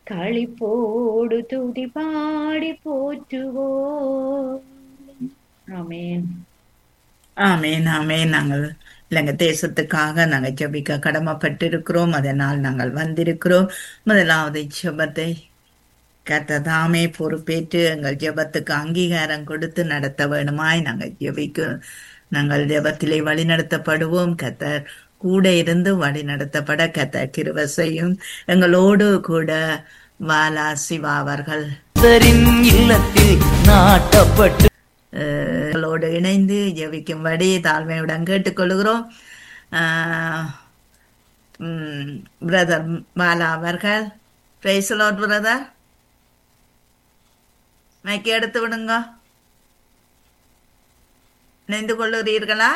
களிப்போடு துதி பாடி போற்றுவோம் ஆமென் ஆமேன் ஆமேன் நாங்கள் இலங்கை தேசத்துக்காக நாங்கள் ஜெபிக்க கடமைப்பட்டிருக்கிறோம் அதனால் நாங்கள் வந்திருக்கிறோம் முதலாவது ஜெபத்தை கர்த்ததாமே பொறுப்பேற்று எங்கள் ஜெபத்துக்கு அங்கீகாரம் கொடுத்து நடத்த வேணுமாய் நாங்கள் ஜெபிக்க நாங்கள் ஜெபத்திலே வழிநடத்தப்படுவோம் கத்தர் கூட இருந்து வழி நடத்தப்பட கத்தர் கிருவசையும் எங்களோடு கூட வாலா சிவா அவர்கள் கர்த்தரின் இல்லத்தில் நாட்டப்பட்டு அஹ், எங்களோடு இணைந்து ஜெபிக்கும்படி தாழ்மையுடன் கேட்டுக்கொள்கிறோம் பிரதர் பாலா அவர்கள் பிரைசலோட் பிரதர் மைக்கு எடுத்து விடுங்க இணைந்து கொள்ளுகிறீர்களா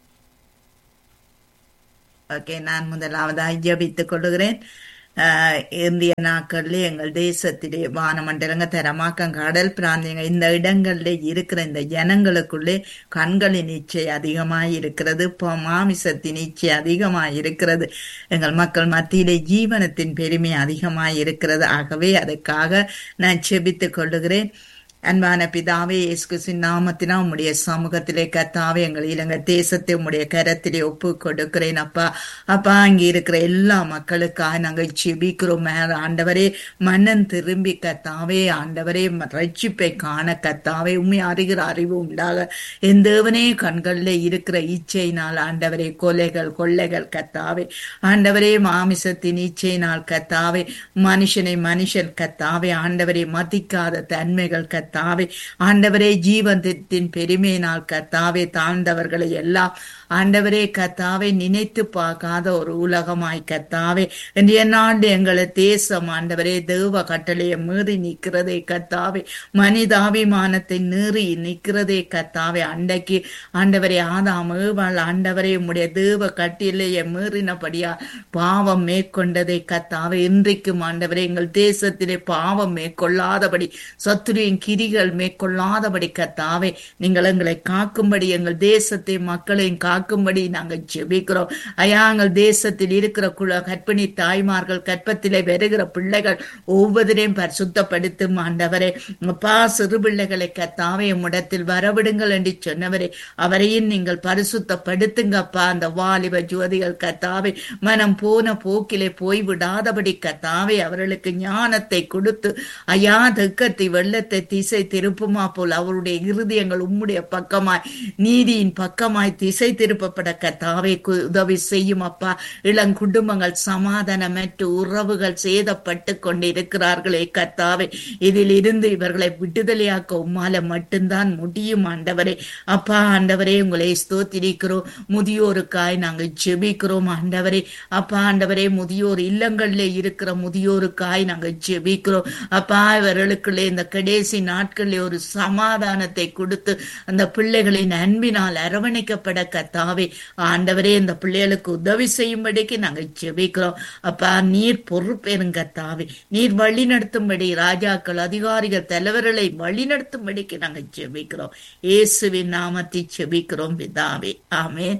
ஓகே நான் முதலாவதாக ஜபித்துக் கொள்ளுகிறேன் ஆஹ் இந்திய நாட்களில் எங்கள் தேசத்திலே வானமண்டலங்க தரமாக்கம் கடல் பிராந்தியங்கள் இந்த இடங்களில் இருக்கிற இந்த ஜனங்களுக்குள்ளே கண்களின் இச்சை அதிகமாய் இருக்கிறது இப்போ மாமிசத்தின் இச்சை அதிகமாய் இருக்கிறது எங்கள் மக்கள் மத்தியிலே ஜீவனத்தின் பெருமை அதிகமாய் இருக்கிறது ஆகவே அதுக்காக நான் செபித்துக் கொள்ளுகிறேன் அன்பான பிதாவே இயேசு கிறிஸ்துவின் நாமத்தினா உம்முடைய சமூகத்திலே கத்தாவே எங்கள் இலங்கை தேசத்தை உம்முடைய கரத்திலே ஒப்பு கொடுக்கிறேன் அப்பா அப்பா அங்கே இருக்கிற எல்லா மக்களுக்காக நாங்கள் செபிக்கிறோம் மேல ஆண்டவரே மன்னன் திரும்பி கத்தாவே ஆண்டவரே ரட்சிப்பை காண கத்தாவே உண்மை அறிகிற அறிவு உண்டாக என் தேவனே கண்களில் இருக்கிற இச்சையினால் ஆண்டவரே கொலைகள் கொள்ளைகள் கத்தாவே ஆண்டவரே மாமிசத்தின் இச்சையினால் கத்தாவே மனுஷனை மனுஷன் கத்தாவே ஆண்டவரை மதிக்காத தன்மைகள் கத்தாவே ஆண்டவரே ஜீவனத்தின் பெருமையினால் கத்தாவே தாழ்ந்தவர்களை எல்லாம் ஆண்டவரே கத்தாவே நினைத்து பார்க்காத ஒரு உலகமாய் கத்தாவே இன்றைய நாடு எங்களை தேசம் ஆண்டவரே தேவ கட்டளையை மீறி நிற்கிறதே கத்தாவே மனிதாபிமானத்தை மீறி நிற்கிறதே கத்தாவே அண்டைக்கு ஆண்டவரே ஆதாம் ஏவாள் ஆண்டவரே உம்முடைய தேவ கட்டளையை மீறினபடியா பாவம் மேற்கொண்டதை கத்தாவே இன்றைக்கும் ஆண்டவரே எங்கள் தேசத்திலே பாவம் மேற்கொள்ளாதபடி சத்துருவின் கிரிகள் மேற்கொள்ளாதபடி கத்தாவே நீங்கள் எங்களை காக்கும்படி எங்கள் தேசத்தை மக்களையும் காக்கும்படி நாங்கள் ஜெபிக்கிறோம் ஐயா எங்கள் தேசத்தில் இருக்கிற குல கற்பிணி தாய்மார்கள் கற்பத்திலே வருகிற பிள்ளைகள் ஒவ்வொருவரையும் பரிசுத்தப்படுத்தும் ஆண்டவரே அப்பா சிறு பிள்ளைகளை கத்தாவே உம்மிடத்தில் வரவிடுங்கள் என்று சொன்னவரே அவரையும் நீங்கள் பரிசுத்தப்படுத்துங்கப்பா அந்த வாலிப ஜோதிகள் கத்தாவே மனம் போன போக்கிலே போய் விடாதபடி கத்தாவே அவர்களுக்கு ஞானத்தை கொடுத்து ஐயா தெக்கத்தை வெள்ளத்தை திசை திருப்புமா போல் அவருடைய இருதயங்கள் உம்முடைய பக்கமாய் நீதியின் பக்கமாய் திசை திருப்பப்பட கத்தாவே கு- உதவி செய்யும் அப்பா இளம் குடும்பங்கள் சமாதானமற்ற உறவுகள் சேதப்பட்டு கொண்டிருக்கிறார்களே கத்தாவே இதில் இருந்து இவர்களை விடுதலையாக்க உம்மால மட்டும்தான் முடியும் ஆண்டவரே அப்பா ஆண்டவரே உங்களை ஸ்தோத்திரிக்கிறோம் முதியோருக்காய் நாங்கள் ஜெபிக்கிறோம் ஆண்டவரே அப்பா ஆண்டவரே முதியோர் இல்லங்களிலே இருக்கிற முதியோருக்காய் நாங்கள் ஜெபிக்கிறோம் அப்பா இவர்களுக்குள்ளே இந்த கடைசி நாட்களிலே ஒரு சமாதானத்தை கொடுத்து அந்த பிள்ளைகளின் அன்பினால் அரவணைக்கப்பட கத்தாவே ஆண்டவரே இந்த பிள்ளைகளுக்கு உதவி செய்யும்படிக்கு நாங்கள் ஜெபிக்கிறோம் அப்பா நீர் பொறுப்பேறுங்க கத்தாவே நீர் வழி நடத்தும்படி ராஜாக்கள் அதிகாரிகள் தலைவர்களை வழி நடத்தும்படிக்கு நாங்கள் ஜெபிக்கிறோம் இயேசுவின் நாமத்தை ஜெபிக்கிறோம் பிதாவே ஆமென்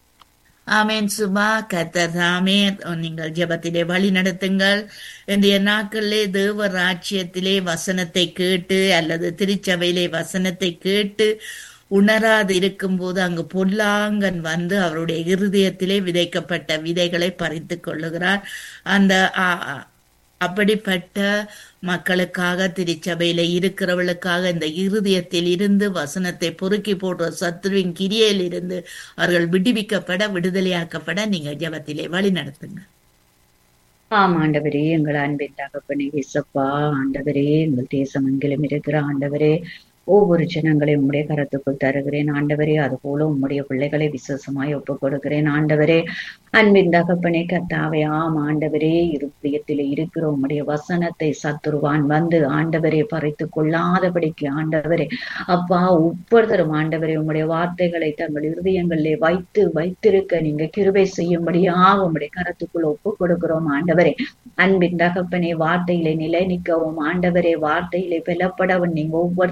ஆமேன் சுபா கத்தர் தாமே நீங்கள் ஜெபத்திலே வழி நடத்துங்கள் இன்றைய நாட்களிலே தேவ ராஜ்யத்திலே வசனத்தை கேட்டு அல்லது திருச்சபையிலே வசனத்தை கேட்டு உணராது இருக்கும்போது அங்கு பொல்லாங்கன் வந்து அவருடைய இருதயத்திலே விதைக்கப்பட்ட விதைகளை பறித்து கொள்ளுகிறார் அந்த ஆ, ஆ, அப்படிப்பட்ட மக்களுக்காக திருச்சபையில இருக்கிறவர்களுக்காக இந்த இருதயத்தில் இருந்து வசனத்தை பொறுக்கி போடுற சத்துருவின் கிரியையில் இருந்து அவர்கள் விடுவிக்கப்பட விடுதலையாக்கப்பட நீங்க ஜெபத்திலே வழி நடத்துங்க ஆம் ஆண்டவரே எங்கள் அன்பின் தகப்பனே இசப்பா ஆண்டவரே எங்கள் தேசம் எங்கிலும் இருக்கிற ஆண்டவரே ஒவ்வொரு ஜனங்களையும் உம்முடைய கரத்துக்குள் தருகிறேன் ஆண்டவரே அதுபோல உம்முடைய பிள்ளைகளை விசேஷமாய் ஒப்புக் கொடுக்கிறேன் ஆண்டவரே அன்பின் தகப்பனே கத்தாவே ஆம் ஆண்டவரே இருதயத்தில் இருக்கிற உம்முடைய வசனத்தை சத்துருவான் வந்து ஆண்டவரே பறித்து கொள்ளாதபடிக்கு ஆண்டவரே அப்பா ஒவ்வொருத்தரும் ஆண்டவரே உம்முடைய வார்த்தைகளை தங்கள் இருதயங்களிலே வைத்து வைத்திருக்க நீங்க கிருபை செய்யும்படியாக உம்முடைய கரத்துக்குள் ஒப்புக் கொடுக்கிறோம் ஆண்டவரே அன்பின் தகப்பனே வார்த்தையிலே நிலை நிற்கவும் ஆண்டவரே வார்த்தையிலே பெலப்படவும் நீங்க ஒவ்வொருத்தரையும் வழி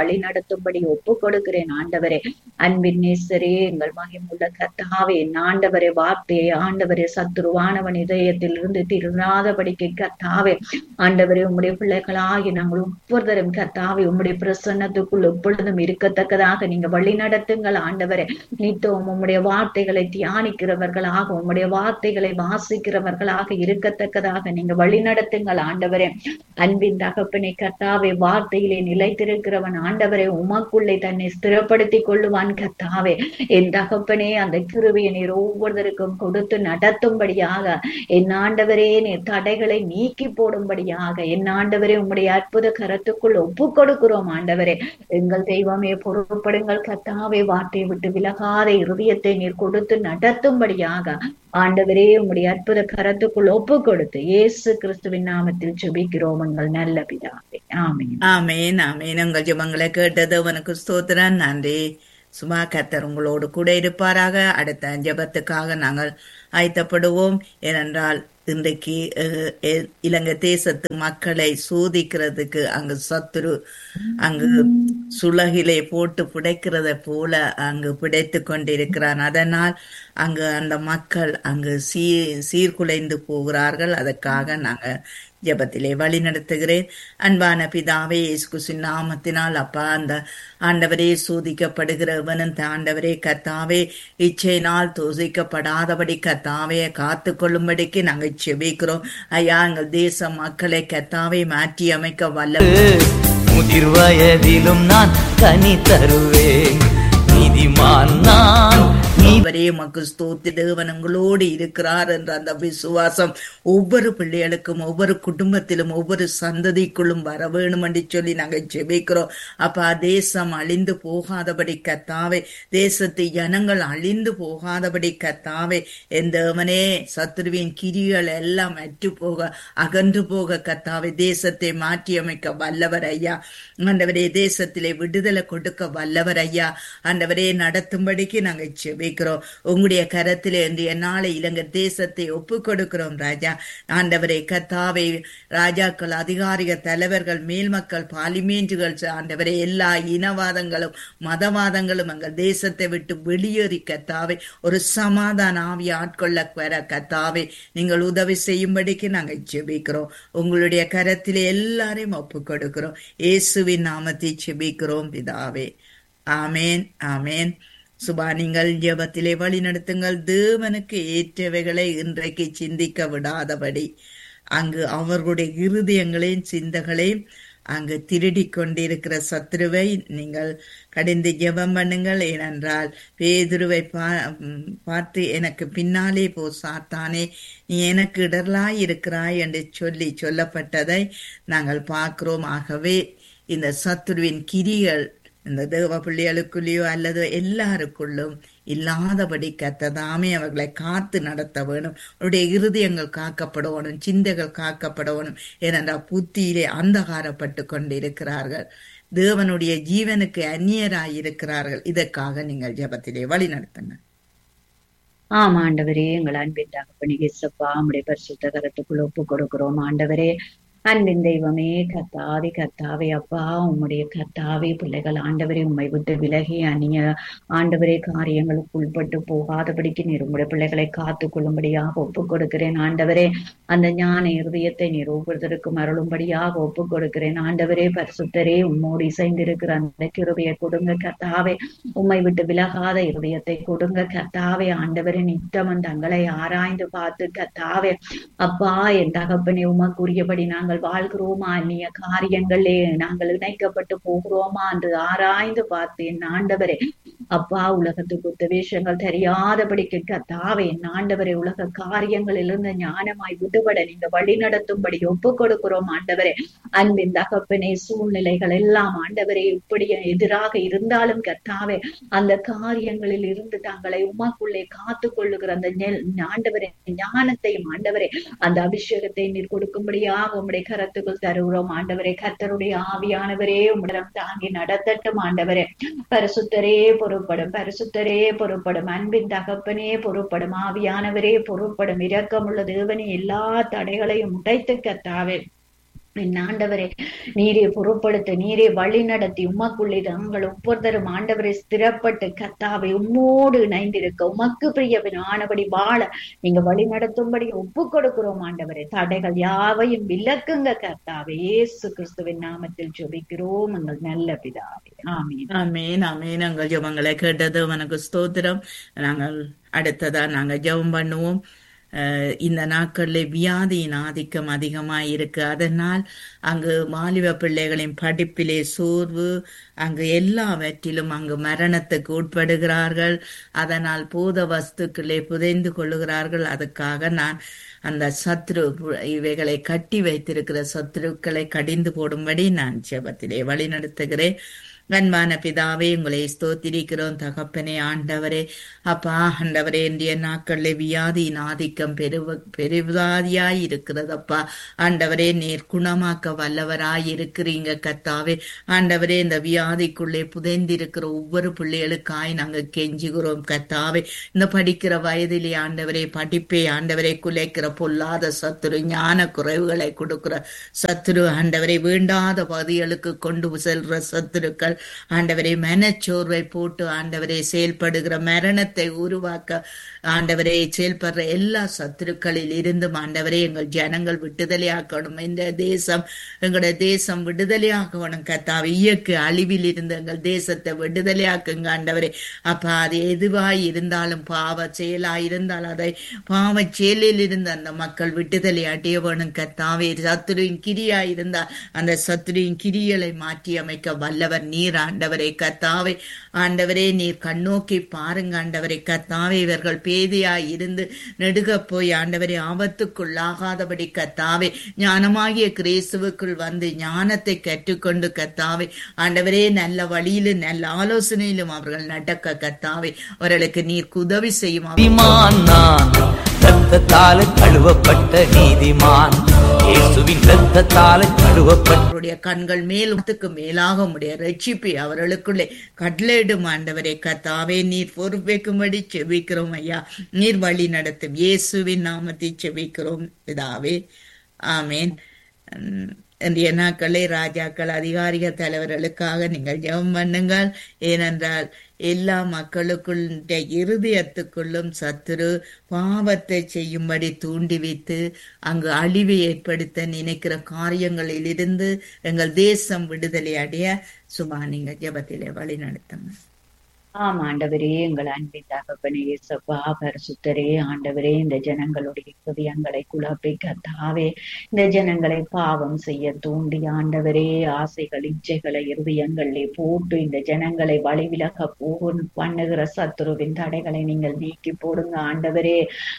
வழி நடத்தும்படி ஒப்பு கொடுக்கிறேன் ஆண்டவரே அன்பின் நேசரே எங்கள் மகிமுள்ள கத்தாவே என் ஆண்டவரே வார்த்தையை ஆண்டவரே சத்துருவானவன் இதயத்தில் இருந்து திருநாதபடிக்கு கத்தாவே ஆண்டவரே உம்முடைய பிள்ளைகளாகி நாங்கள் ஒவ்வொருத்தரும் கத்தாவே உம்முடைய பிரசன்னத்துக்குள் எப்பொழுதும் இருக்கத்தக்கதாக நீங்க வழி நடத்துங்கள் ஆண்டவரே நித்தம் உம்முடைய வார்த்தைகளை தியானிக்கிறவர்களாக உம்முடைய வார்த்தைகளை வாசிக்கிறவர்களாக இருக்கத்தக்கதாக நீங்க வழி நடத்துங்கள் ஆண்டவரே அன்பின் தகப்பனை கத்தாவே வார்த்தையிலே நிலைத்திருக்கிறவன் ஆண்டவரே உமக்குள்ளே தன்னை ஸ்திரப்படுத்திக் கொள்ளுவான் கத்தாவே என் தகப்பனே அந்த கிருவியை நீர் ஒவ்வொருத்தருக்கும் கொடுத்து நடத்தும்படியாக என் ஆண்டவரே நீர் தடைகளை நீக்கி போடும்படியாக என் ஆண்டவரே உம்முடைய அற்புத கரத்துக்குள் ஒப்பு கொடுக்கிறோம் ஆண்டவரே எங்கள் தெய்வமே பொறுப்படுங்கள் கத்தாவே வார்த்தையை விட்டு விலகாத இருதயத்தை நீர் கொடுத்து நடத்தும்படியாக ஆண்டவரே உம்முடைய அற்புத கரத்துக்குள் ஒப்பு கொடுத்து இயேசு கிறிஸ்துவின் நாமத்தில் ஜெபிக்கிறோம் எங்கள் நல்ல பிதாவே ஆமென் ஆமேன் ஆமேன் உங்கள் ஜெபங்களை கேட்டது உனக்கு ஸ்தோத்திரம் நன்றி சும்மா கத்தர் உங்களோடு கூட இருப்பாராக அடுத்த ஜெபத்துக்காக நாங்கள் ஆயத்தப்படுவோம் ஏனென்றால் இன்றைக்கு அஹ், எ- இலங்கை தேசத்து மக்களை சோதிக்கிறதுக்கு அங்கு சத்துரு அங்கு சுலகிலே போட்டு புடைக்கிறத போல அங்கு பிடைத்து கொண்டிருக்கிறான் அதனால் அங்கு அந்த மக்கள் அங்கு சீ சீர்குலைந்து போகிறார்கள் அதற்காக நாங்க ஜெபத்திலே வழி நடத்துகிறேன் அன்பான பிதாவே இயேசு கிறிஸ்துவின் நாமத்தினால் அப்பா அந்த ஆண்டவரே சோதிக்கப்படுகிறவனும் ஆண்டவரே கத்தாவே இச்சையினால் தோசிக்கப்படாதபடி கத்தாவே காத்து கொள்ளும்படிக்கு நாங்கள் செபிக்கிறோம் ஐயா எங்கள் தேச மக்களை கத்தாவே மாற்றி அமைக்க வல்ல முதிர் வயதிலும் நான் கனி தருவேன் நீதிமான் நான் நீ அவரே மக்கு ஸ்தோத்தி தேவன் உங்களோடு இருக்கிறார் என்ற அந்த விசுவாசம் ஒவ்வொரு பிள்ளைகளுக்கும் ஒவ்வொரு குடும்பத்திலும் ஒவ்வொரு சந்ததிக்குள்ளும் வர வேணும் என்று சொல்லி நாங்கள் ஜெபிக்கிறோம் அப்பா தேசம் அழிந்து போகாதபடி கத்தாவே தேசத்து ஜனங்கள் அழிந்து போகாதபடி கத்தாவே என் தேவனே சத்துருவின் கிரிகள் எல்லாம் அற்று போக அகன்று போக கத்தாவே தேசத்தை மாற்றியமைக்க வல்லவர் ஐயா ஆண்டவரே தேசத்திலே விடுதலை கொடுக்க வல்லவர் ஐயா ஆண்டவரே நடத்தும்படிக்கு நாங்கள் செபிக்கிறோம் உங்களுடைய கரத்திலே இன்றைய நாளை இலங்கை தேசத்தை ஒப்பு கொடுக்கிறோம் ராஜா ஆண்டவரே கத்தாவை ராஜாக்கள் அதிகாரிகள் தலைவர்கள் மேல்மக்கள் பாலிமேன்றுகள் ஆண்டவரே எல்லா இனவாதங்களும் மதவாதங்களும் எங்கள் தேசத்தை விட்டு வெளியேறி கத்தாவை ஒரு சமாதான ஆவி ஆட்கொள்ள வர கத்தாவை நீங்கள் உதவி செய்யும்படிக்கு நாங்கள் ஜெபிக்கிறோம் உங்களுடைய கரத்திலே எல்லாரையும் ஒப்பு கொடுக்கிறோம் இயேசுவின் நாமத்தை ஜெபிக்கிறோம் பிதாவே ஆமேன் ஆமேன் சுபா நீங்கள் ஜெபத்திலே வழி நடத்துங்கள் தேவனுக்கு ஏற்றவைகளை இன்றைக்கு சிந்திக்க விடாதபடி அங்கு அவர்களுடைய இருதயங்களையும் சிந்தகளையும் அங்கு திருடி கொண்டிருக்கிற சத்ருவை நீங்கள் கடிந்து ஜெபம் பண்ணுங்கள் ஏனென்றால் பேதுருவை பா ம், பார்த்து எனக்கு பின்னாலே போ சாத்தானே நீ எனக்கு இடர்லாய் இருக்கிறாய் என்று சொல்லி சொல்லப்பட்டதை நாங்கள் பார்க்கிறோம் ஆகவே இந்த சத்துருவின் கிரிகள் இந்த தேவ பிள்ளைகளுக்குள்ளேயோ அல்லது எல்லாருக்குள்ளும் இல்லாதபடி கத்ததாமே அவர்களை காத்து நடத்த வேணும் அவருடைய இருதயங்கள் காக்கப்படணும் சிந்தைகள் காக்கப்படணும் ஏனென்றால் புத்தியிலே அந்தகாரப்பட்டு கொண்டிருக்கிறார்கள் தேவனுடைய ஜீவனுக்கு அந்நியராய் இருக்கிறார்கள் இதற்காக நீங்கள் ஜெபத்திலே வழி நடத்துங்க ஆமா ஆண்டவரே எங்கள் அன்பின் தகப்பனே இயேசப்பா உம்முடைய பரிசுத்த கரத்துக்குள் ஒப்பு கொடுக்கிறோம் ஆண்டவரே அன்பின் தெய்வமே கத்தாவே கத்தாவே அப்பா உம்முடைய கத்தாவே பிள்ளைகள் ஆண்டவரே உம்மை விட்டு விலகி அந்நிய ஆண்டவரே காரியங்களுக்கு உள்பட்டு போகாதபடிக்கு நீர் உம்முடைய பிள்ளைகளை காத்து கொள்ளும்படியாக ஒப்பு கொடுக்கிறேன் ஆண்டவரே அந்த ஞான இருதயத்தை நீர் ஒவ்வொருத்தருக்கும் அருளும்படியாக ஒப்பு கொடுக்கிறேன் ஆண்டவரே பரிசுத்தரே உம்மோடு இசைந்திருக்கிற அந்த கிருபையை கொடுங்க கத்தாவே உம்மை விட்டு விலகாத இருதயத்தை கொடுங்க கத்தாவே ஆண்டவரே நித்தம் தங்களை ஆராய்ந்து பார்த்து கத்தாவே அப்பா என் தகப்பனே உமக்குரியபடி நாங்கள் வாழ்கிறோமா அந்நிய காரியங்களே நாங்கள் இணைக்கப்பட்டு போகிறோமா என்று ஆராய்ந்து பார்த்து என் ஆண்டவரே அப்பா உலகத்துக்கு ஒத்த விஷயங்கள் தெரியாதபடிக்கு கத்தாவே என் ஆண்டவரே உலக காரியங்களிலிருந்து ஞானமாய் விடுபட நீங்க வழி நடத்தும்படி ஒப்பு கொடுக்கிறோம் ஆண்டவரே அன்பின் தகப்பனே சூழ்நிலைகள் எல்லாம் ஆண்டவரே இப்படி எதிராக இருந்தாலும் கத்தாவே அந்த காரியங்களில் இருந்து தங்களை உமாக்குள்ளே காத்து கொள்ளுகிற அந்த நெல் ஆண்டவரே ஞானத்தையும் ஆண்டவரே அந்த அபிஷேகத்தை நீர் கொடுக்கும்படியாக உம்முடைய கரத்துக்குள் தருகிறோம் ஆண்டவரே கர்த்தருடைய ஆவியானவரே உம்மிடம் தாங்கி நடத்தட்டும் ஆண்டவரே பரிசுத்தரே பொறுப்படும் பரிசுத்தரே பொறுப்படும் அன்பின் தகப்பனே பொறுப்படும் ஆவியானவரே பொறுப்படும் இரக்கமுள்ள தேவனே எல்லா தடைகளையும் உடைத்து கத்தாவே என் ஆண்டவரே நீரே பொறுப்படுத்த நீரே வழி நடத்தி உமக்குள்ளே நாங்கள் ஒவ்வொருத்தரும் ஆண்டவரை ஸ்திரப்பட்டு கத்தாவை உம்மோடு இணைந்திருக்க உமக்கு பிரியவனானபடி வாழ நீங்க வழி நடத்தும்படி ஒப்பு கொடுக்கிறோம் ஆண்டவரே தடைகள் யாவையும் விலக்குங்க கர்த்தாவே இயேசு கிறிஸ்துவின் நாமத்தில் ஜெபிக்கிறோம் எங்கள் நல்ல பிதாவே ஆமீன் ஆமேன் ஆமேன் எங்கள் ஜெபங்களை கேட்டது உனக்கு ஸ்தோத்திரம் நாங்கள் அடுத்ததா நாங்க ஜெபம் பண்ணுவோம் அஹ் இந்த நாட்கள்ல வியாதியின் ஆதிக்கம் அதிகமாய் இருக்கு அதனால் அங்கு வாலிப பிள்ளைகளின் படிப்பிலே சோர்வு அங்கு எல்லாவற்றிலும் அங்கு மரணத்துக்கு உட்படுகிறார்கள் அதனால் பூத வஸ்துக்களே புதைந்து கொள்ளுகிறார்கள் அதுக்காக நான் அந்த சத்ரு இவைகளை கட்டி வைத்திருக்கிற சத்ருக்களை கடிந்து போடும்படி நான் ஜெபத்திலே வழி நடத்துகிறேன் அன்பான பிதாவே உங்களை ஸ்தோத்திரிக்கிறோம் தகப்பனே ஆண்டவரே அப்பா ஆண்டவரே இன்றைய நாட்களில் வியாதியின் ஆதிக்கம் பெரு பெருவியாதியாய் இருக்கிறதப்பா ஆண்டவரே நீர் குணமாக்க வல்லவராய் இருக்கிறீங்க கத்தாவே ஆண்டவரே இந்த வியாதிக்குள்ளே புதைந்திருக்கிற ஒவ்வொரு பிள்ளைகளுக்காய் நாங்க கெஞ்சுகிறோம் கத்தாவே இந்த படிக்கிற வயதிலே ஆண்டவரே படிப்பை ஆண்டவரை குலைக்கிற பொல்லாத சத்துரு ஞான குறைவுகளை கொடுக்கிற சத்துரு ஆண்டவரை வேண்டாத பகுதிகளுக்கு கொண்டு செல்ற சத்துருக்கள் ஆண்டவரை மனச்சோர்வை போட்டு ஆண்டவரை செயல்படுகிற மரணத்தை உருவாக்க ஆண்டவரை செயல்படுற எல்லா சத்துருக்களில் இருந்தும் ஆண்டவரே எங்கள் ஜனங்கள் விடுதலையாக்கணும் இந்த தேசம் எங்களுடைய தேசம் விடுதலையாக்கணும் கத்தாவை இயக்கு அழிவில் இருந்து எங்கள் தேசத்தை விடுதலையாக்குங்க ஆண்டவரே அப்ப அது எதுவாய் இருந்தாலும் பாவ செயலாய் இருந்தால் அதை பாவ செயலில் இருந்து அந்த மக்கள் விடுதலை அடைய வேணும் கத்தாவே சத்துருவின் கிரியா இருந்தால் அந்த சத்துருவின் கிரியலை மாற்றி அமைக்க வல்லவர் நீர் ஆண்டவரே கத்தாவே ஆண்டவரே நீர் கண்ணோக்கி பாருங்க ஆண்டவரே கத்தாவே இவர்கள் பேதியாய் இருந்து நெடுக போய் ஆண்டவரே ஆபத்துக்குள்ளாகாதபடி கத்தாவே ஞானமாகிய கிறிஸ்துவுக்குள் வந்து ஞானத்தை கற்றுக்கொண்டு கத்தாவே ஆண்டவரே நல்ல வழியிலும் நல்ல ஆலோசனையிலும் அவர்கள் நடக்க கத்தாவே அவர்களுக்கு நீர் உதவி செய்யும் நீதிமான் நான் ரத்தத்தால் கழுவப்பட்ட நீதிமான் இயேசுவின் ரத்தத்தால் கழுவப்பட்ட அவருடைய கண்கள் மேலுக்கு மேலாக உடைய ரட்சிப்பை அவர்களுக்குள்ளே கட்டளையிடும் ஆண்டவரை கத்தாவே நீர் பொறுப்பேக்கும்படி செபிக்கிறோம் ஐயா நீர் வழி நடத்தும் இயேசுவின் நாமத்தை செபிக்கிறோம் பிதாவே ஆமேன் உம், இன்றைய நாட்களே ராஜாக்கள் அதிகாரிக தலைவர்களுக்காக நீங்கள் ஜெபம் பண்ணுங்கள் ஏனென்றால் எல்லா மக்களுக்குள் இருதயத்துக்குள்ளும் சத்துரு பாவத்தை செய்யும்படி தூண்டி வைத்து அங்கு அழிவை ஏற்படுத்த நினைக்கிற காரியங்களிலிருந்து எங்கள் தேசம் விடுதலை அடைய சும்மா நீங்க ஜெபத்திலே வழி நடத்துங்க ஆம் ஆண்டவரே எங்கள் அன்பின் தகப்பனே இயேசப்பா பரிசுத்தரே ஆண்டவரே இந்த ஜனங்களுடைய ஹிருதயங்களை குழப்பி கத்தாவே இந்த ஜனங்களை பாவம் செய்ய தூண்டி ஆண்டவரே ஆசைகள் இச்சைகளை இருதயங்களிலே போட்டு இந்த ஜனங்களை வழிவிலக போக பண்ணுகிற சத்துருவின் தடைகளை நீங்கள் நீக்கி போடுங்க ஆண்டவரே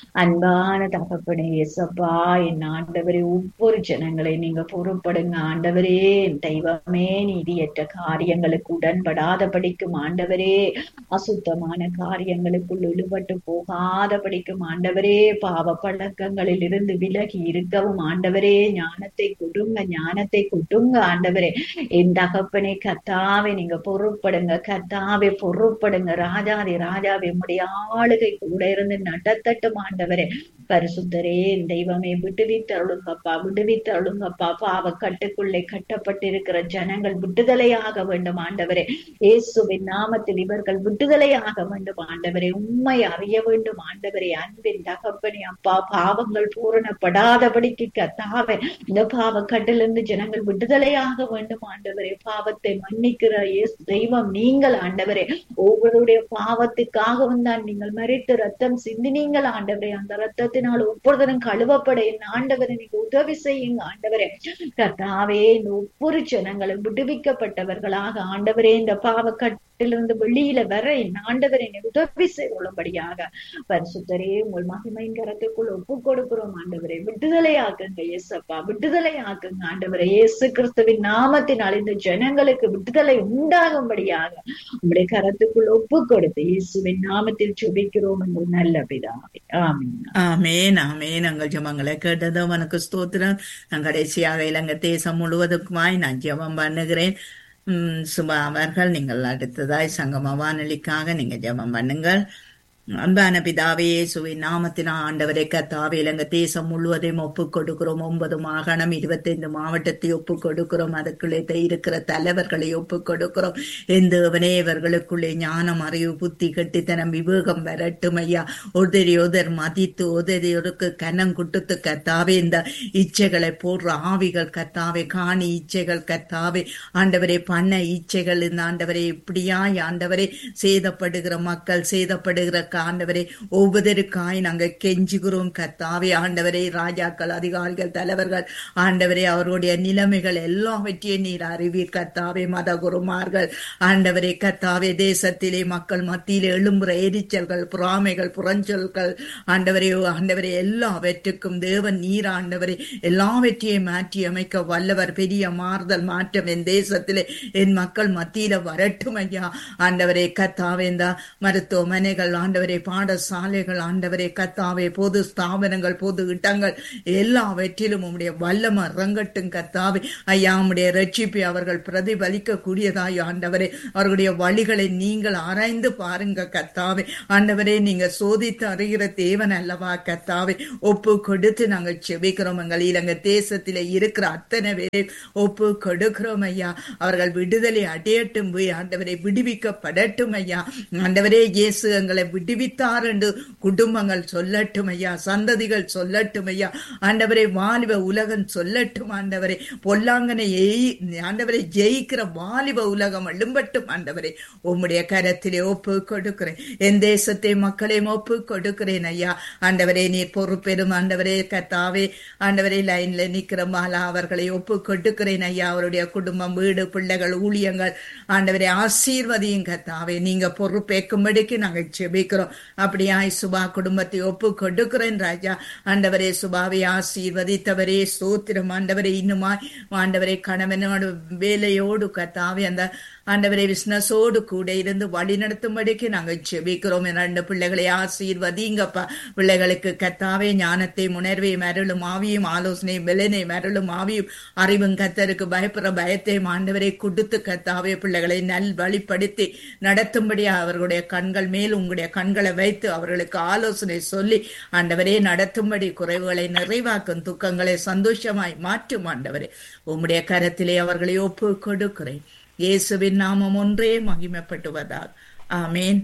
அன்பான தகப்பனே இயேசப்பா என் ஆண்டவரே ஒவ்வொரு ஜனங்களை நீங்க பொறுப்படுங்க ஆண்டவரே என் தெய்வமே நீதியற்ற காரியங்களுக்கு உடன்படாத படிக்கும் ஆண்டவரே அசுத்தமான காரியங்களுக்குள் இழுபட்டு போகாத படிக்கும் ஆண்டவரே பாவ பழக்கங்களில் இருந்து விலகி இருக்கவும் ஆண்டவரே ஞானத்தை கொடுங்க ஞானத்தை கொடுங்க ஆண்டவரே என் தகப்பனே கத்தாவே நீங்க பொறுப்படுங்க கத்தாவே பொறுப்படுங்க ராஜாதி ராஜாவே உம்முடைய ஆளுகை கூட இருந்து நடத்தட்டும் ஆண்டவரே பரிசுத்தரே என் தெய்வமே விடுவித்தருளுங்கப்பா விடுவித்தருளுங்கப்பா பாவ கட்டுக்குள்ளே கட்டப்பட்டிருக்கிற ஜனங்கள் விடுதலையாக வேண்டும் ஆண்டவரே இயேசுவின் நாமத்தில் இவர்கள் விடுதலையாக வேண்டும் ஆண்டவரே உண்மை அறிய வேண்டும் ஆண்டவரே அன்பின் தகப்பனே அப்பா பாவங்கள் பூரணப்படாதபடிக்கு கத்தாவே இந்த பாவ கட்டிலிருந்து ஜனங்கள் விடுதலையாக வேண்டும் ஆண்டவரே பாவத்தை மன்னிக்கிற இயேசு தெய்வம் நீங்கள் ஆண்டவரே ஒவ்வொருடைய பாவத்துக்காகவும் தான் நீங்கள் மறித்து ரத்தம் சிந்தினீங்கள் ஆண்டவரே அந்த ரத்தத்தினால் ஒவ்வொருத்தரும் கழுவப்பட என் ஆண்டவரை நீங்க உதவி செய்யுங்க ஆண்டவரே கர்த்தாவே இந்த ஒவ்வொரு ஜனங்களும் விடுவிக்கப்பட்டவர்களாக ஆண்டவரே இந்த பாவ கட்டிலிருந்து வெளியில வர என் ஆண்டவரை என்னை உதவி செய்யும்படியாக பரிசுத்தரே உங்கள் மகிமையின் கரத்துக்குள் ஒப்பு கொடுக்கிறோம் ஆண்டவரே விடுதலை ஆக்குங்க இயேசப்பா விடுதலை ஆக்குங்க ஆண்டவரே இயேசு கிறிஸ்துவின் நாமத்தினால் இந்த ஜனங்களுக்கு விடுதலை உண்டாகும்படியாக உங்களுடைய கரத்துக்குள் ஒப்பு கொடுத்து இயேசுவின் நாமத்தில் சுபிக்கிறோம் எங்கள் நல்ல பிதாவே ஆமீன் ஆமேன் ஆமேன் எங்கள் ஜெபங்களை கேட்டதும் உனக்கு ஸ்தோத்திரம் நான் கடைசியாக இலங்கை தேசம் முழுவதுக்குமாய் நான் ஜெபம் பண்ணுகிறேன் உம் சுபா அவர்கள் நீங்கள் அடுத்ததாய் சங்கம வானொலிக்காக நீங்க ஜெபம் பண்ணுங்கள் அன்பான பிதாவே இயேசுவின் நாமத்தினா ஆண்டவரை கத்தாவே இலங்கை தேசம் முழுவதையும் ஒப்புக் கொடுக்கிறோம் ஒன்பது மாகாணம் இருபத்தைந்து மாவட்டத்தை ஒப்புக் கொடுக்கிறோம் அதுக்குள்ளே இருக்கிற தலைவர்களை ஒப்புக் கொடுக்கிறோம் எந்தவனே இவர்களுக்குள்ளே ஞானம் அறிவு புத்தி கட்டித்தனம் விவேகம் வரட்டும் ஐயா ஒதறி ஒதர் மதித்து ஒதறியோருக்கு கனம் குட்டுத்து கத்தாவே இந்த இச்சைகளை போடுற ஆவிகள் கத்தாவே காணி இச்சைகள் கத்தாவே ஆண்டவரே பண்ண இச்சைகள் இந்த ஆண்டவரே இப்படியாய் ஆண்டவரே சேதப்படுகிற மக்கள் சேதப்படுகிற ஆண்டவரே ஒவ்வொருக்காய் நாங்கள் கெஞ்சுகிறோம் கத்தாவே ஆண்டவரே ராஜாக்கள் அதிகாரிகள் தலைவர்கள் ஆண்டவரே அவருடைய நிலைமைகள் எல்லாவற்றையும் நீர் அறிவீர் கத்தாவே மத குருமார்கள் ஆண்டவரே கத்தாவே தேசத்திலே மக்கள் மத்தியிலே எழும்புற எரிச்சல்கள் புறாமைகள் புறஞ்சொல்கள் ஆண்டவரே ஆண்டவரே எல்லாவற்றுக்கும் தேவன் நீர் ஆண்டவரே எல்லாவற்றையும் மாற்றி அமைக்க வல்லவர் பெரிய மாறுதல் மாற்றம் என் தேசத்திலே என் மக்கள் மத்தியில வரட்டும் ஐயா ஆண்டவரே கத்தாவே இந்த மருத்துவமனைகள் ஆண்டவரே பாடசாலைகள் ஆண்டவரே கத்தாவே பொது ஸ்தாபனங்கள் பொது இடங்கள் எல்லாவற்றிலும் உம்முடைய வல்லம இறங்கட்டும் கத்தாவே ஐயா உம்முடைய ரட்சிப்பை அவர்கள் பிரதிபலிக்க கூடியதாய் ஆண்டவரே அவர்களுடைய வழிகளை நீங்கள் ஆராய்ந்து பாருங்க கத்தாவே ஆண்டவரே நீங்க சோதித்து அறிகிற தேவன் அல்லவா கத்தாவே ஒப்பு கொடுத்து நாங்கள் செபிக்கிறோம் எங்கள் இலங்கை தேசத்திலே இருக்கிற அத்தனை பேரை ஒப்பு கொடுக்கிறோம் ஐயா அவர்கள் விடுதலை அடையட்டும் போய் ஆண்டவரை விடுவிக்கப்படட்டும் ஐயா ஆண்டவரே இயேசு எங்களை விடுவித்தார் என்று குடும்பங்கள் சொல்லட்டும் ஐயா சந்ததிகள் சொல்லட்டும் ஐயா ஆண்டவரை வாலிப உலகம் சொல்லட்டும் ஆண்டவரே பொல்லாங்கனை ஆண்டவரை ஜெயிக்கிற வாலிப உலகம் எழும்பட்டும் ஆண்டவரே உம்முடைய கரத்திலே ஒப்பு கொடுக்கிறேன் என் தேசத்தை மக்களையும் ஒப்பு கொடுக்கிறேன் ஐயா ஆண்டவரே நீர் பொறுப்பெறும் ஆண்டவரே கத்தாவே ஆண்டவரே லைன்ல நிக்கிற மாலா அவர்களை ஒப்பு கொடுக்கிறேன் ஐயா அவருடைய குடும்பம் வீடு பிள்ளைகள் ஊழியங்கள் ஆண்டவரே ஆசீர்வதியும் கத்தாவே நீங்க பொறுப்பேற்கும்படிக்கு நாங்கள் செபிக்கிறோம் அப்படியாய் சுபா குடும்பத்தை ஒப்பு கொடுக்கிறேன் ராஜா ஆண்டவரே சுபாவை ஆசீர்வதித்தவரே சோத்திரம் ஆண்டவரே இன்னுமாய் ஆண்டவரை கணவனோடு வேலையோடு கத்தாவே அந்த ஆண்டவரை பிசினஸோடு கூட இருந்து வழி நடத்தும்படிக்கு நாங்கள் செபிக்கிறோம் ரெண்டு பிள்ளைகளை ஆசீர்வதிங்கப்பா பிள்ளைகளுக்கு கத்தாவே ஞானத்தை உணர்வை மருளும் ஆவியும் ஆலோசனை விலனை மருளும் ஆவியும் அறிவும் கத்தருக்கு பயப்படுற பயத்தையும் ஆண்டவரை கொடுத்து கத்தாவே பிள்ளைகளை நல் வழிப்படுத்தி நடத்தும்படி அவர்களுடைய கண்கள் மேல் உங்களுடைய கண்களை வைத்து அவர்களுக்கு ஆலோசனை சொல்லி ஆண்டவரே நடத்தும்படி குறைவுகளை நிறைவாக்கும் துக்கங்களை சந்தோஷமாய் மாற்றும் ஆண்டவரே உம்முடைய கரத்திலே அவர்களை ஒப்பு கொடுக்கிறேன் இயேசுவின் நாமம் ஒன்றே மகிமைப்பட்டுவதாக ஆமேன்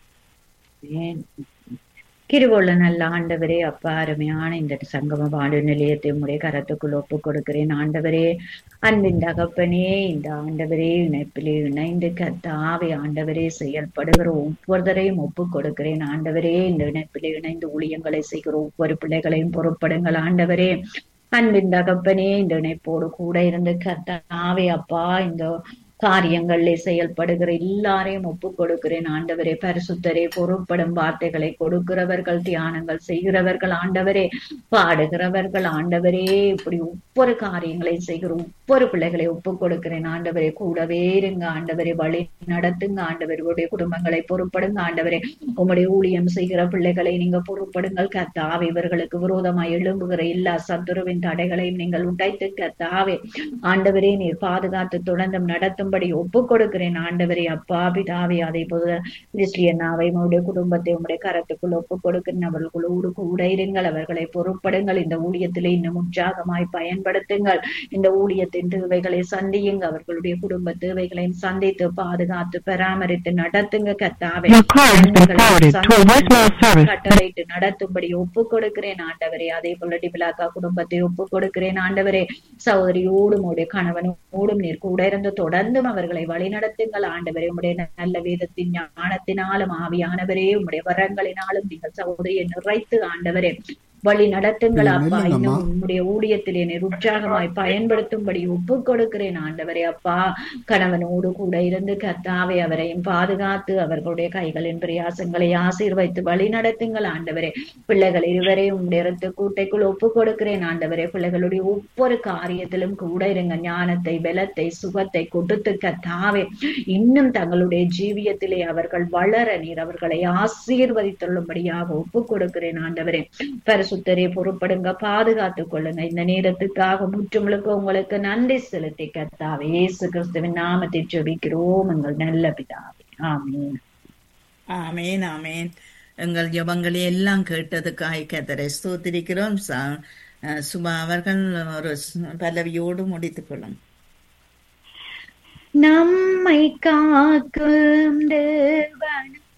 கிருவுள்ள நல்ல ஆண்டவரே அப்பா அருமையான இந்த சங்கம வாழு நிலையத்தை உடைய கரத்துக்குள் ஒப்பு கொடுக்கிறேன் ஆண்டவரே அன்பின் தகப்பனே இந்த ஆண்டவரே இணைப்பிலே இணைந்து கத்தாவை ஆண்டவரே செயல்படுகிற ஒவ்வொருத்தரையும் ஒப்பு கொடுக்கிறேன் ஆண்டவரே இந்த இணைப்பிலே இணைந்து ஊழியங்களை செய்கிற ஒவ்வொரு பிள்ளைகளையும் பொறுப்படுங்கள் ஆண்டவரே அன்பின் தகப்பனே இந்த இணைப்போடு கூட இருந்து கத்தாவே அப்பா இந்த காரியங்களிலே செயல்படுகிற எல்லாரையும் ஒப்பு கொடுக்கிறேன் ஆண்டவரே பரிசுத்தரே பொறுப்படும் வார்த்தைகளை கொடுக்கிறவர்கள் தியானங்கள் செய்கிறவர்கள் ஆண்டவரே பாடுகிறவர்கள் ஆண்டவரே இப்படி ஒவ்வொரு காரியங்களை செய்கிற ஒவ்வொரு பிள்ளைகளை ஒப்பு கொடுக்கிறேன் ஆண்டவரே கூடவே இருங்க ஆண்டவரே வழி நடத்துங்க ஆண்டவர்களுடைய குடும்பங்களை பொறுப்படுங்க ஆண்டவரே உங்களுடைய ஊழியம் செய்கிற பிள்ளைகளை நீங்க பொறுப்படுங்கள் கத்தாவே இவர்களுக்கு விரோதமாய் எழும்புகிற எல்லா சத்துருவின் தடைகளையும் நீங்கள் உடைத்து கத்தாவே ஆண்டவரே நீர் பாதுகாத்து தொடர்ந்தும் நடத்தும் பண்ணும்படி ஒப்பு கொடுக்கிறேன் ஆண்டவரே அப்பா பிதாவே அதே போல கிறிஸ்டியனாவை உங்களுடைய குடும்பத்தை உங்களுடைய கரத்துக்குள் ஒப்பு கொடுக்கிறேன் அவர்களோடு கூட இருங்கள் அவர்களை பொறுப்படுங்கள் இந்த ஊழியத்திலே இன்னும் உற்சாகமாய் பயன்படுத்துங்கள் இந்த ஊழியத்தின் தேவைகளை சந்தியுங்க அவர்களுடைய குடும்ப தேவைகளையும் சந்தித்து பாதுகாத்து பராமரித்து நடத்துங்க கத்தாவே கட்டளையிட்டு நடத்தும்படி ஒப்பு கொடுக்கிறேன் ஆண்டவரே அதே போல டிபிலாக்கா குடும்பத்தை ஒப்பு கொடுக்கிறேன் ஆண்டவரே சகோதரியோடும் உடைய கணவனோடும் நீர் கூட இருந்து தொடர்ந்து அவர்களை வழிநடத்துங்கள் ஆண்டவரே உடைய நல்ல வேதத்தின் ஞானத்தினாலும் ஆவியானவரே உடைய வரங்களினாலும் நீங்கள் சகோதரியை நிறைத்து ஆண்டவரே வழி நடத்துங்கள் அப்பா இன்னும் உன்னுடைய ஊழியத்தில் என்னை உற்சாகமாய் பயன்படுத்தும்படி ஒப்பு கொடுக்கிறேன் ஆண்டவரே அப்பா கணவனோடு கூட இருந்து கத்தாவை அவரையும் பாதுகாத்து அவர்களுடைய கைகளின் பிரயாசங்களை ஆசீர்வைத்து வழி நடத்துங்கள் ஆண்டவரே பிள்ளைகள் இருவரையும் உங்களுடைய ரத்த கூட்டைக்குள் ஒப்பு கொடுக்கிறேன் ஆண்டவரே பிள்ளைகளுடைய ஒவ்வொரு காரியத்திலும் கூட இருங்க ஞானத்தை பலத்தை சுகத்தை கொடுத்து கத்தாவே இன்னும் தங்களுடைய ஜீவியத்திலே அவர்கள் வளர நீர் அவர்களை ஆசீர்வதித்துள்ளும்படியாக ஒப்பு கொடுக்கிறேன் ஆண்டவரே பரிசுத்தரே பொறுப்படுங்க பாதுகாத்துக் கொள்ளுங்க இந்த நேரத்துக்காக முற்றுமுழுக்க உங்களுக்கு நன்றி செலுத்தி கத்தாவே இயேசு கிறிஸ்துவின் நாமத்தை ஜெபிக்கிறோம் எங்கள் நல்ல பிதாவே ஆமீன் ஆமேன் ஆமேன் எங்கள் ஜெபங்களை எல்லாம் கேட்டதுக்காக கத்தரை ஸ்தோத்திரிக்கிறோம் ச- அஹ் சுபா அவர்கள் ஒரு ஸ்- பல்லவியோடு முடித்துக் கொள்ளும் நம்மை காக்கும் தேவனும்